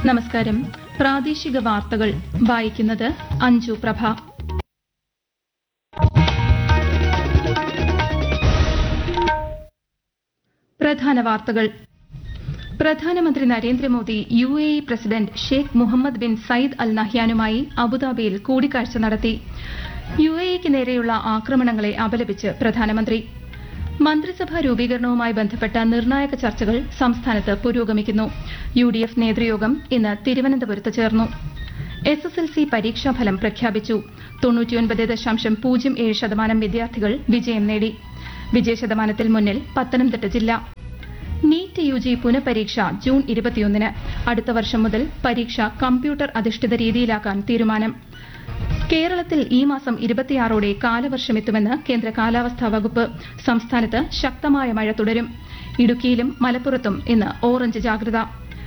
നമസ്കാരം പ്രാദേശിക വാർത്തകൾ വായിക്കുന്നത് അഞ്ജു പ്രഭ പ്രധാന വാർത്തകൾ പ്രധാനമന്ത്രി Narendra Modi U A E president Sheikh Mohammed bin Zayed Al നഹ്യാനുമായി അബുദാബിയിൽ കൂടിക്കാഴ്ച നടത്തി യു എ ഇക്ക് നേരെയുള്ള ആക്രമണങ്ങളെ അപലപിച്ച് പ്രധാനമന്ത്രി മന്ത്രിസഭാ രൂപീകരണവുമായി ബന്ധപ്പെട്ട നിർണായക ചർച്ചകൾ സംസ്ഥാനത്ത് പുരോഗമിക്കുന്നു യു ഡി എഫ് നേതൃയോഗം ഇന്ന് തിരുവനന്തപുരത്ത് ചേർന്നു എസ് എസ് എൽ സി പരീക്ഷാഫലം പ്രഖ്യാപിച്ചു തൊണ്ണൂറ്റിയൊൻപത് ദശാംശം പൂജ്യം ഏഴ് ശതമാനം വിദ്യാർത്ഥികൾ വിജയം നേടി വിജയശതമാനത്തിൽ മുന്നിൽ പത്തനംതിട്ട ജില്ല നീറ്റ് യു ജി പുനഃപരീക്ഷ ജൂൺ ഇരുപത്തിയൊന്നിന് അടുത്ത വർഷം മുതൽ പരീക്ഷ കമ്പ്യൂട്ടർ അധിഷ്ഠിത രീതിയിലാക്കാൻ തീരുമാനം കേരളത്തിൽ ഈ മാസം ഇരുപത്തിയാറോടെ കാലവർഷമെത്തുമെന്ന് കേന്ദ്ര കാലാവസ്ഥാ വകുപ്പ് സംസ്ഥാനത്ത് ശക്തമായ മഴ തുടരും ഇടുക്കിയിലും മലപ്പുറത്തും ഇന്ന് ഓറഞ്ച് ജാഗ്രത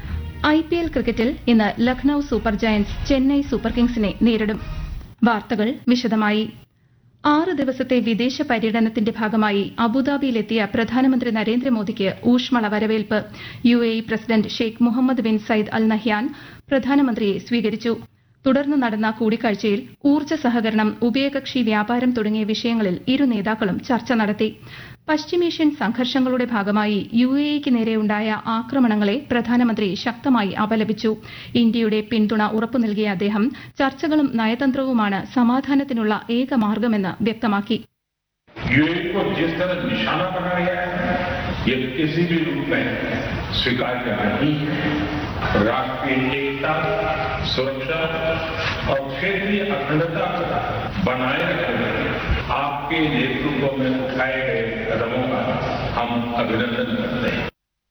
ഐ പി എൽ ക്രിക്കറ്റിൽ ഇന്ന് Lucknow super giants Chennai super കിങ്സിനെ നേരിടും വാർത്തകൾ വിശദമായി ആറ് ദിവസത്തെ വിദേശ പര്യടനത്തിന്റെ ഭാഗമായി അബുദാബിയിലെത്തിയ പ്രധാനമന്ത്രി നരേന്ദ്രമോദിക്ക് ഊഷ്മള വരവേൽപ്പ് U A E president Sheikh Mohammed bin Zayed Al Nahyan പ്രധാനമന്ത്രിയെ സ്വീകരിച്ചു തുടർന്ന് നടന്ന കൂടിക്കാഴ്ചയിൽ ഊർജ്ജ സഹകരണം ഉഭയകക്ഷി വ്യാപാരം തുടങ്ങിയ വിഷയങ്ങളിൽ ഇരു നേതാക്കളും ചർച്ച നടത്തി പശ്ചിമേഷ്യൻ സംഘർഷങ്ങളുടെ ഭാഗമായി യു എ ഇക്ക് നേരെയുണ്ടായ ആക്രമണങ്ങളെ പ്രധാനമന്ത്രി ശക്തമായി അപലപിച്ചു ഇന്ത്യയുടെ പിന്തുണ ഉറപ്പു നൽകിയ അദ്ദേഹം ചർച്ചകളും നയതന്ത്രവുമാണ് സമാധാനത്തിനുള്ള ഏക മാർഗമെന്ന് വ്യക്തമാക്കി यूएई को जिस तरह निशाना बनाया गया है ये किसी भी रूप में स्वीकार्य नहीं है राष्ट्रीय एकता सुरक्षा और क्षेत्रीय अखंडता को बनाए रखने में आपके नेतृत्व में उठाए गए कदमों का हम अभिनंदन करते हैं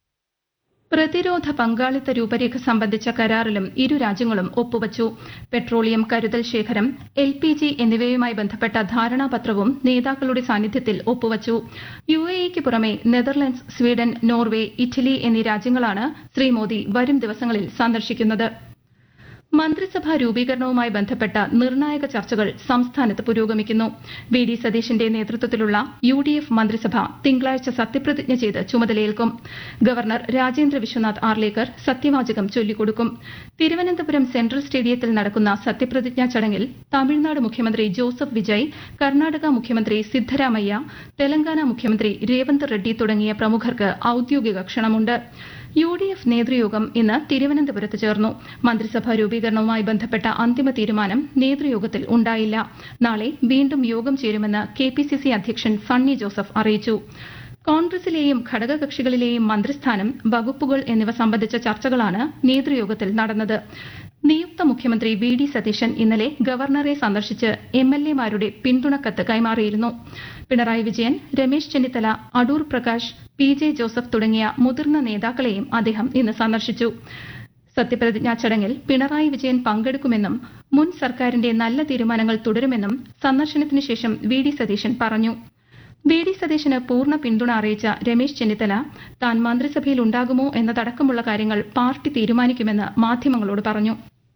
പ്രതിരോധ പങ്കാളിത്ത രൂപരേഖ സംബന്ധിച്ച കരാറിലും ഇരു രാജ്യങ്ങളും ഒപ്പുവച്ചു പെട്രോളിയം കരുതൽ ശേഖരം എൽ പി ജി എന്നിവയുമായി ബന്ധപ്പെട്ട ധാരണാപത്രവും നേതാക്കളുടെ സാന്നിധ്യത്തിൽ ഒപ്പുവച്ചു യു എ ഇക്ക് പുറമെ നെതർലൻഡ്സ് സ്വീഡൻ നോർവേ ഇറ്റലി എന്നീ രാജ്യങ്ങളാണ് ശ്രീ മോദി വരും ദിവസങ്ങളിൽ സന്ദർശിക്കുന്നത് മന്ത്രിസഭാ രൂപീകരണവുമായി ബന്ധപ്പെട്ട നിർണായക ചർച്ചകൾ സംസ്ഥാനത്ത് പുരോഗമിക്കുന്നു വി ഡി സതീശന്റെ നേതൃത്വത്തിലുള്ള യു ഡി എഫ് മന്ത്രിസഭ തിങ്കളാഴ്ച സത്യപ്രതിജ്ഞ ചെയ്ത് ചുമതലയേൽക്കും ഗവർണർ രാജേന്ദ്ര വിശ്വനാഥ് ആർലേക്കർ സത്യവാചകം ചൊല്ലിക്കൊടുക്കും തിരുവനന്തപുരം സെൻട്രൽ സ്റ്റേഡിയത്തിൽ നടക്കുന്ന സത്യപ്രതിജ്ഞാ ചടങ്ങിൽ തമിഴ്നാട് മുഖ്യമന്ത്രി ജോസഫ് വിജയ് കർണാടക മുഖ്യമന്ത്രി സിദ്ധരാമയ്യ തെലങ്കാന മുഖ്യമന്ത്രി രേവന്ത് റെഡ്ഡി തുടങ്ങിയ പ്രമുഖർക്ക് ഔദ്യോഗിക ക്ഷണമുണ്ട് യു ഡി എഫ് നേതൃയോഗം ഇന്ന് തിരുവനന്തപുരത്ത് ചേർന്നു മന്ത്രിസഭാ രൂപീകരണവുമായി ബന്ധപ്പെട്ട അന്തിമ തീരുമാനം നേതൃയോഗത്തിൽ ഉണ്ടായില്ല നാളെ വീണ്ടും യോഗം ചേരുമെന്ന് കെ പി സി സി അധ്യക്ഷൻ സണ്ണി ജോസഫ് അറിയിച്ചു കോൺഗ്രസിലെയും ഘടകകക്ഷികളിലെയും മന്ത്രിസ്ഥാനം വകുപ്പുകൾ എന്നിവ സംബന്ധിച്ച ചർച്ചകളാണ് നേതൃയോഗത്തിൽ നടന്നത് നിയുക്ത മുഖ്യമന്ത്രി വി ഡി സതീശൻ ഇന്നലെ ഗവർണറെ സന്ദർശിച്ച് എം എൽ എമാരുടെ പിന്തുണക്കത്ത് കൈമാറിയിരുന്നു പിണറായി വിജയൻ രമേശ് ചെന്നിത്തല അടൂർ പ്രകാശ് പി ജെ ജോസഫ് തുടങ്ങിയ മുതിർന്ന നേതാക്കളെയും അദ്ദേഹം ഇന്ന് സന്ദർശിച്ചു സത്യപ്രതിജ്ഞാ ചടങ്ങിൽ പിണറായി വിജയൻ പങ്കെടുക്കുമെന്നും മുൻ സർക്കാരിന്റെ നല്ല തീരുമാനങ്ങൾ തുടരുമെന്നും സന്ദർശനത്തിനു ശേഷം വി ഡി സതീശൻ പറഞ്ഞു വി ഡി സതീശന് പൂർണ്ണ പിന്തുണ അറിയിച്ച രമേശ് ചെന്നിത്തല താൻ മന്ത്രിസഭയിൽ ഉണ്ടാകുമോ എന്നതടക്കമുള്ള കാര്യങ്ങൾ പാർട്ടി തീരുമാനിക്കുമെന്ന് മാധ്യമങ്ങളോട് പറഞ്ഞു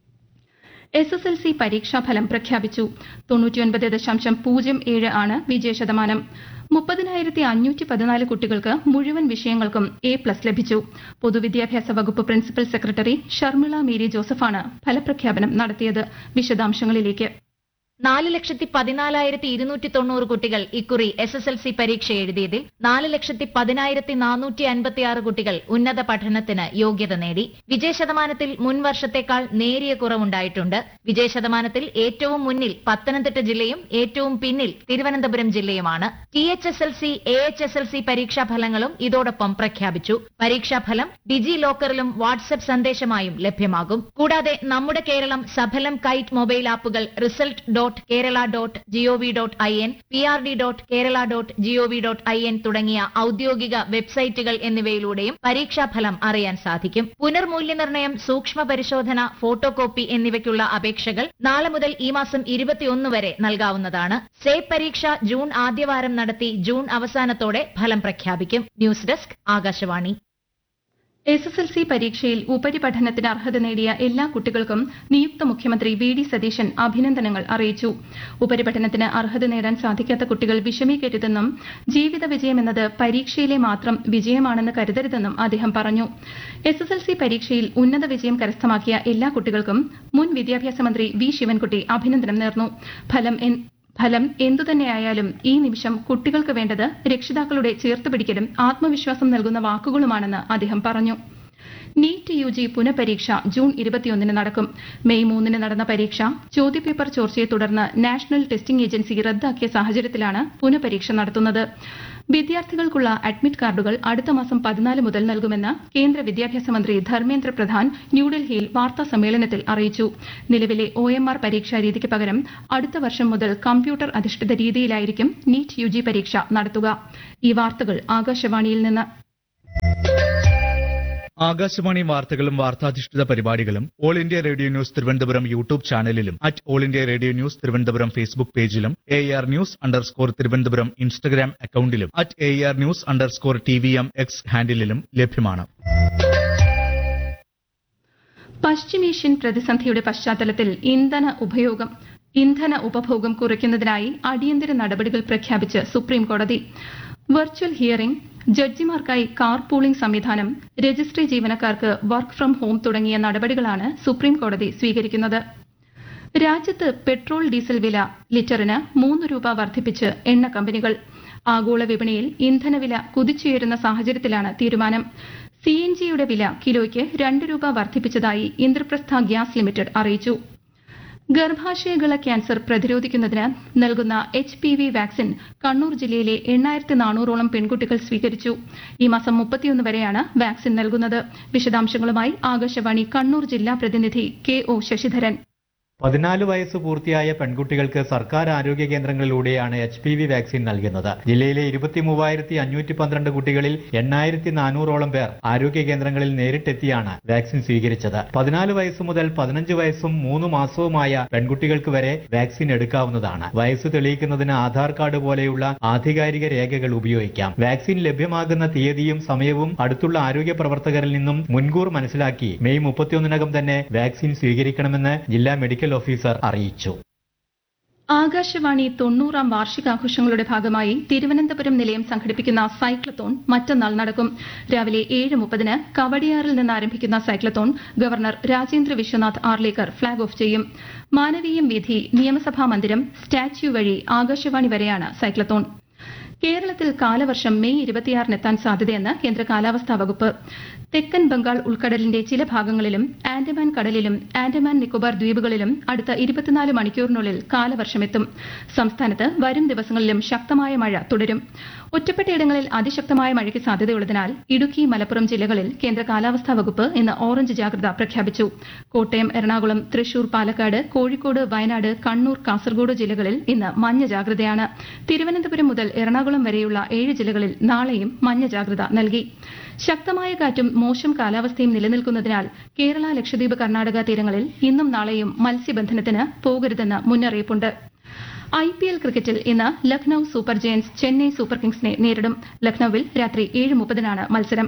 എസ് എസ് എൽ സി പരീക്ഷാഫലം പ്രഖ്യാപിച്ചു തൊണ്ണൂറ്റിയൊൻപത് ദശാംശം പൂജ്യം ഏഴ് ആണ് വിജയശതമാനം മുപ്പതിനായിരത്തി അഞ്ഞൂറ്റി പതിനാല് കുട്ടികൾക്ക് മുഴുവൻ വിഷയങ്ങൾക്കും എ പ്ലസ് ലഭിച്ചു പൊതുവിദ്യാഭ്യാസ വകുപ്പ് പ്രിൻസിപ്പൽ സെക്രട്ടറി ഷർമിള മേരി ജോസഫാണ് ഫലപ്രഖ്യാപനം നടത്തിയത് വിശദാംശങ്ങളിലേക്ക് നാല് ലക്ഷത്തി പതിനാലായിരത്തി ഇരുന്നൂറ്റി തൊണ്ണൂറ് കുട്ടികൾ ഇക്കുറി എസ് എസ് എൽ സി പരീക്ഷ എഴുതിയതിൽ നാല് ലക്ഷത്തി പതിനായിരത്തി നാനൂറ്റി അൻപത്തിയാറ് കുട്ടികൾ ഉന്നത പഠനത്തിന് യോഗ്യത നേടി വിജയശതമാനത്തിൽ മുൻ വർഷത്തേക്കാൾ നേരിയ കുറവുണ്ടായിട്ടുണ്ട് വിജയശതമാനത്തിൽ ഏറ്റവും മുന്നിൽ പത്തനംതിട്ട ജില്ലയും ഏറ്റവും പിന്നിൽ തിരുവനന്തപുരം ജില്ലയുമാണ് T H S L C A H S L C പരീക്ഷാഫലങ്ങളും ഇതോടൊപ്പം പ്രഖ്യാപിച്ചു പരീക്ഷാഫലം ഡിജി ലോക്കറിലും വാട്സ്ആപ്പ് സന്ദേശമായും ലഭ്യമാകും കൂടാതെ നമ്മുടെ കേരളം സഫലം കൈറ്റ് മൊബൈൽ ആപ്പുകൾ result dot Kerala dot G O V dot I N P R D dot Kerala dot G O V dot I N തുടങ്ങിയ ഔദ്യോഗിക വെബ്സൈറ്റുകൾ എന്നിവയിലൂടെയും പരീക്ഷാഫലം അറിയാൻ സാധിക്കും പുനർമൂല്യനിർണ്ണയം സൂക്ഷ്മ പരിശോധന ഫോട്ടോ കോപ്പി എന്നിവയ്ക്കുള്ള അപേക്ഷകൾ നാളെ മുതൽ ഈ മാസം ഇരുപത്തിയൊന്ന് വരെ നൽകാവുന്നതാണ് സേബ് പരീക്ഷ ജൂൺ ആദ്യവാരം നടത്തി ജൂൺ അവസാനത്തോടെ ഫലം പ്രഖ്യാപിക്കും news desk Akashvani S S L C പരീക്ഷയിൽ ഉപരിപഠനത്തിന് അർഹത നേടിയ എല്ലാ കുട്ടികൾക്കും നിയുക്ത മുഖ്യമന്ത്രി വി ഡി സതീശൻ അഭിനന്ദനങ്ങൾ അറിയിച്ചു ഉപരിപഠനത്തിന് അർഹത നേടാൻ സാധിക്കാത്ത കുട്ടികൾ വിഷമിക്കരുതെന്നും ജീവിത വിജയമെന്നത് പരീക്ഷയിലെ മാത്രം വിജയമാണെന്ന് കരുതരുതെന്നും അദ്ദേഹം പറഞ്ഞു എസ് എസ് എൽ സി പരീക്ഷയിൽ ഉന്നത വിജയം കരസ്ഥമാക്കിയ എല്ലാ കുട്ടികൾക്കും മുൻ വിദ്യാഭ്യാസ മന്ത്രി വി ശിവൻകുട്ടി അഭിനന്ദനം നേർന്നു ഫലം എൻ- ഫലം എന്തുതന്നെയായാലും ഈ നിമിഷം കുട്ടികൾക്ക് വേണ്ടത് രക്ഷിതാക്കളുടെ ചേർത്തുപിടിക്കലും ആത്മവിശ്വാസം നൽകുന്ന വാക്കുകളുമാണെന്ന് അദ്ദേഹം പറഞ്ഞു നീറ്റ് യു ജി പുനഃപരീക്ഷ ജൂൺ ഇരുപത്തിയൊന്നിന് നടക്കും മെയ് മൂന്നിന് നടന്ന പരീക്ഷ ചോദ്യപേപ്പർ ചോർച്ചയെ തുടർന്ന് നാഷണൽ ടെസ്റ്റിംഗ് ഏജൻസി റദ്ദാക്കിയ സാഹചര്യത്തിലാണ് പുനഃപരീക്ഷ നടത്തുന്നത് വിദ്യാർത്ഥികൾക്കുള്ള അഡ്മിറ്റ് കാർഡുകൾ അടുത്ത മാസം പതിനാല് മുതൽ നൽകുമെന്ന് കേന്ദ്ര വിദ്യാഭ്യാസ മന്ത്രി ധർമ്മേന്ദ്ര പ്രധാൻ ന്യൂഡൽഹിയിൽ വാർത്താ സമ്മേളനത്തിൽ അറിയിച്ചു നിലവിലെ ഒ എം ആർ പരീക്ഷാ രീതിക്ക് പകരം അടുത്ത വർഷം മുതൽ കമ്പ്യൂട്ടർ അധിഷ്ഠിത രീതിയിലായിരിക്കും നീറ്റ് യു ജി പരീക്ഷ നടത്തുക ഈ വാർത്തകൾ ആകാശവാണിയിൽ നിന്ന് ആകാശവാണി വാർത്തകളും വാർത്താധിഷ്ഠിത പരിപാടികളും all India radio news Thiruvananthapuram YouTube ചാനലിലും at all India radio news Thiruvananthapuram Facebook പേജിലും A R news underscore Thiruvananthapuram Instagram അക്കൌണ്ടിലും at A R news underscore T V M X ഹാൻഡിലും ലഭ്യമാണ് പശ്ചിമേഷ്യൻ പ്രതിസന്ധിയുടെ പശ്ചാത്തലത്തിൽ ഇന്ധന ഉപയോഗം ഇന്ധന ഉപഭോഗം കുറയ്ക്കുന്നതിനായി അടിയന്തര നടപടികൾ പ്രഖ്യാപിച്ച് സുപ്രീം കോടതി വെർച്വൽ ഹിയറിംഗ് ജഡ്ജിമാർക്കായി കാർ പൂളിംഗ് സംവിധാനം രജിസ്ട്രി ജീവനക്കാർക്ക് വർക്ക് ഫ്രം ഹോം തുടങ്ങിയ നടപടികളാണ് സുപ്രീം കോടതി സ്വീകരിക്കുന്നത് രാജ്യത്ത് പെട്രോൾ ഡീസൽ വില ലിറ്ററിന് മൂന്ന് രൂപ വർദ്ധിപ്പിച്ച് എണ്ണ കമ്പനികൾ ആഗോള വിപണിയിൽ ഇന്ധനവില കുതിച്ചുയരുന്ന സാഹചര്യത്തിലാണ് തീരുമാനം സി എൻ ജിയുടെ വില കിലോയ്ക്ക് രണ്ട് രൂപ വർദ്ധിപ്പിച്ചതായി ഇന്ദ്രപ്രസ്ഥ ഗ്യാസ് ലിമിറ്റഡ് അറിയിച്ചു ഗർഭാശയകള ക്യാൻസർ പ്രതിരോധിക്കുന്നതിന് നൽകുന്ന H P V vaccine Kannur ജില്ലയിലെ എണ്ണായിരത്തി നാനൂറോളം പെൺകുട്ടികൾ സ്വീകരിച്ചു ഈ മാസം മുപ്പത്തിയൊന്ന് വരെയാണ് വാക്സിൻ നൽകുന്നത് വിശദാംശങ്ങളുമായി ആകാശവാണി കണ്ണൂർ ജില്ലാ പ്രതിനിധി കെ ഒ ശശിധരൻ പതിനാല് വയസ്സ് പൂർത്തിയായ പെൺകുട്ടികൾക്ക് സർക്കാർ ആരോഗ്യ കേന്ദ്രങ്ങളിലൂടെയാണ് എച്ച് പി വി വാക്സിൻ നൽകുന്നത് ജില്ലയിലെ ഇരുപത്തി മൂവായിരത്തി അഞ്ഞൂറ്റി പന്ത്രണ്ട് കുട്ടികളിൽ എണ്ണായിരത്തി നാനൂറോളം പേർ ആരോഗ്യ കേന്ദ്രങ്ങളിൽ നേരിട്ടെത്തിയാണ് വാക്സിൻ സ്വീകരിച്ചത് പതിനാല് വയസ്സ് മുതൽ പതിനഞ്ച് വയസ്സും മൂന്ന് മാസവുമായ പെൺകുട്ടികൾക്ക് വരെ വാക്സിൻ എടുക്കാവുന്നതാണ് വയസ്സ് തെളിയിക്കുന്നതിന് ആധാർ കാർഡ് പോലെയുള്ള ആധികാരിക രേഖകൾ ഉപയോഗിക്കാം വാക്സിൻ ലഭ്യമാകുന്ന തീയതിയും സമയവും അടുത്തുള്ള ആരോഗ്യ പ്രവർത്തകരിൽ നിന്നും മുൻകൂർ മനസ്സിലാക്കി മെയ് മുപ്പത്തിയൊന്നിനകം തന്നെ വാക്സിൻ സ്വീകരിക്കണമെന്ന് ജില്ലാ മെഡിക്കൽ ഓഫീസർ അറിയിച്ചു ആകാശവാണി തൊണ്ണൂറാം വാർഷികാഘോഷങ്ങളുടെ ഭാഗമായി തിരുവനന്തപുരം നിലയം സംഘടിപ്പിക്കുന്ന സൈക്ലത്തോൺ മറ്റന്നാൾ നടക്കും രാവിലെ ഏഴ് മുപ്പതിന് കവടിയാറിൽ നിന്ന് ആരംഭിക്കുന്ന cyclothon governor Rajendra Vishwanath Arlekar flag off ചെയ്യും മാനവീയം വീഥി നിയമസഭാ മന്ദിരം സ്റ്റാച്യു വഴി ആകാശവാണി വരെയാണ് സൈക്ലത്തോൺ കേരളത്തിൽ കാലവർഷം മെയ് ഇരുപത്തിയാറിനെത്താൻ സാധ്യതയെന്ന് കേന്ദ്ര കാലാവസ്ഥാ വകുപ്പ് തെക്കൻ ബംഗാൾ ഉൾക്കടലിന്റെ ചില ഭാഗങ്ങളിലും ആൻഡമാൻ കടലിലും ആൻഡമാൻ നിക്കോബാർ ദ്വീപുകളിലും അടുത്ത ഇരുപത്തിനാല് മണിക്കൂറിനുള്ളിൽ കാലവർഷമെത്തും സംസ്ഥാനത്ത് വരും ദിവസങ്ങളിലും ശക്തമായ മഴ തുടരും ഒറ്റപ്പെട്ടയിടങ്ങളിൽ അതിശക്തമായ മഴയ്ക്ക് സാധ്യതയുള്ളതിനാൽ ഇടുക്കി മലപ്പുറം ജില്ലകളിൽ കേന്ദ്ര കാലാവസ്ഥാ വകുപ്പ് ഇന്ന് ഓറഞ്ച് ജാഗ്രത പ്രഖ്യാപിച്ചു കോട്ടയം എറണാകുളം തൃശൂർ പാലക്കാട് കോഴിക്കോട് വയനാട് കണ്ണൂർ കാസർഗോഡ് ജില്ലകളിൽ ഇന്ന് മഞ്ഞ ജാഗ്രതയാണ് തിരുവനന്തപുരം മുതൽ എറണാകുളം വരെയുള്ള ഏഴ് ജില്ലകളിൽ നാളെയും മഞ്ഞ ജാഗ്രത നൽകി ശക്തമായ കാറ്റും മോശം കാലാവസ്ഥയും നിലനിൽക്കുന്നതിനാൽ കേരള ലക്ഷദ്വീപ് കർണാടക തീരങ്ങളിൽ ഇന്നും നാളെയും മത്സ്യബന്ധനത്തിന് പോകരുതെന്ന് മുന്നറിയിപ്പുണ്ട് ഐ പി എൽ ക്രിക്കറ്റിൽ ഇന്ന് Lucknow super giants Chennai super കിങ്സിനെ നേരിടും ലക്നൌവിൽ രാത്രി ഏഴ് മുപ്പതിനാണ് മത്സരം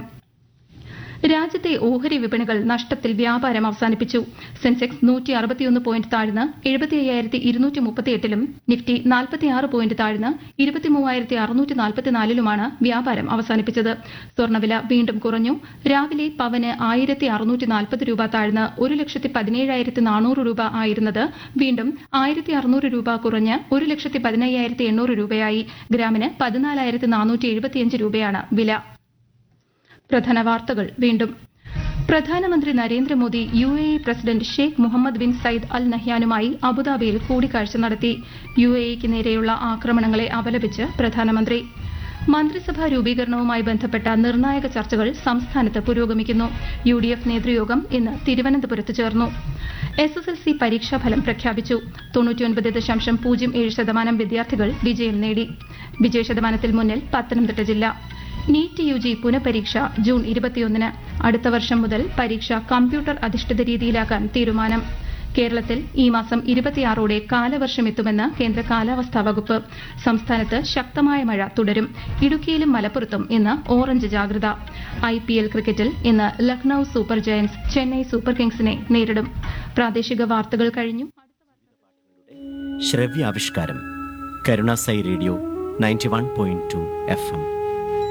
രാജ്യത്തെ ഓഹരി വിപണികൾ നഷ്ടത്തിൽ വ്യാപാരം അവസാനിപ്പിച്ചു സെൻസെക്സ് നൂറ്റി അറുപത്തിയൊന്ന് പോയിന്റ് താഴ്ന്ന് എഴുപത്തി അയ്യായിരത്തി ഇരുന്നൂറ്റി മുപ്പത്തിയെട്ടിലും നിഫ്റ്റി നാൽപ്പത്തിയാറ് പോയിന്റ് താഴ്ന്ന് ഇരുപത്തിമൂവായിരത്തി അറുന്നൂറ്റി നാൽപ്പത്തിനാലിലുമാണ് വ്യാപാരം അവസാനിപ്പിച്ചത് സ്വർണ്ണവില വീണ്ടും കുറഞ്ഞു രാവിലെ പവന് ആയിരത്തി അറുന്നൂറ്റി നാൽപ്പത് രൂപ താഴ്ന്ന് ഒരു ലക്ഷത്തി പതിനേഴായിരത്തി നാനൂറ് രൂപ ആയിരുന്നത് വീണ്ടും ആയിരത്തി അറുന്നൂറ് രൂപ കുറഞ്ഞ് ഒരു ലക്ഷത്തി പതിനയ്യായിരത്തി എണ്ണൂറ് രൂപയായി ഗ്രാമിന് പതിനാലായിരത്തി നാനൂറ്റി എഴുപത്തിയഞ്ച് രൂപയാണ് വില പ്രധാന വാർത്തകൾ വീണ്ടും പ്രധാനമന്ത്രി Narendra Modi U A E president Sheikh Mohammed bin Zayed Al നഹ്യാനുമായി അബുദാബിയിൽ കൂടിക്കാഴ്ച നടത്തി യു എ ഇക്ക് നേരെയുള്ള ആക്രമണങ്ങളെ അപലപിച്ച് പ്രധാനമന്ത്രി മന്ത്രിസഭാ രൂപീകരണവുമായി ബന്ധപ്പെട്ട നിർണായക ചർച്ചകൾ സംസ്ഥാനത്ത് പുരോഗമിക്കുന്നു യു ഡി എഫ് നേതൃയോഗം ഇന്ന് തിരുവനന്തപുരത്ത് ചേർന്നു എസ് എസ് എൽ സി പരീക്ഷാഫലം പ്രഖ്യാപിച്ചു തൊണ്ണൂറ്റിയൊൻപത് ദശാംശം പൂജ്യം ഏഴ് ശതമാനം വിദ്യാർത്ഥികൾ വിജയം നേടി വിജയശതമാനത്തിൽ മുന്നിൽ പത്തനംതിട്ട ജില്ല നീറ്റ് യു ജി പുനഃപരീക്ഷ ജൂൺ ഇരുപത്തിയൊന്നിന് അടുത്ത വർഷം മുതൽ പരീക്ഷ കമ്പ്യൂട്ടർ അധിഷ്ഠിത രീതിയിലാക്കാൻ തീരുമാനം കേരളത്തിൽ ഈ മാസം ഇരുപത്തിയാറോടെ കാലവർഷം എത്തുമെന്ന് കേന്ദ്ര കാലാവസ്ഥാ വകുപ്പ് സംസ്ഥാനത്ത് ശക്തമായ മഴ തുടരും ഇടുക്കിയിലും മലപ്പുറത്തും ഇന്ന് ഓറഞ്ച് ജാഗ്രത ഐ പി എൽ ക്രിക്കറ്റിൽ ഇന്ന് Lucknow super giants Chennai super കിങ്സിനെ നേരിടും പ്രാദേശിക വാർത്തകൾ കഴിഞ്ഞു ശ്രവ്യാവിഷ്കാരം Karunasai radio ninety one point two F M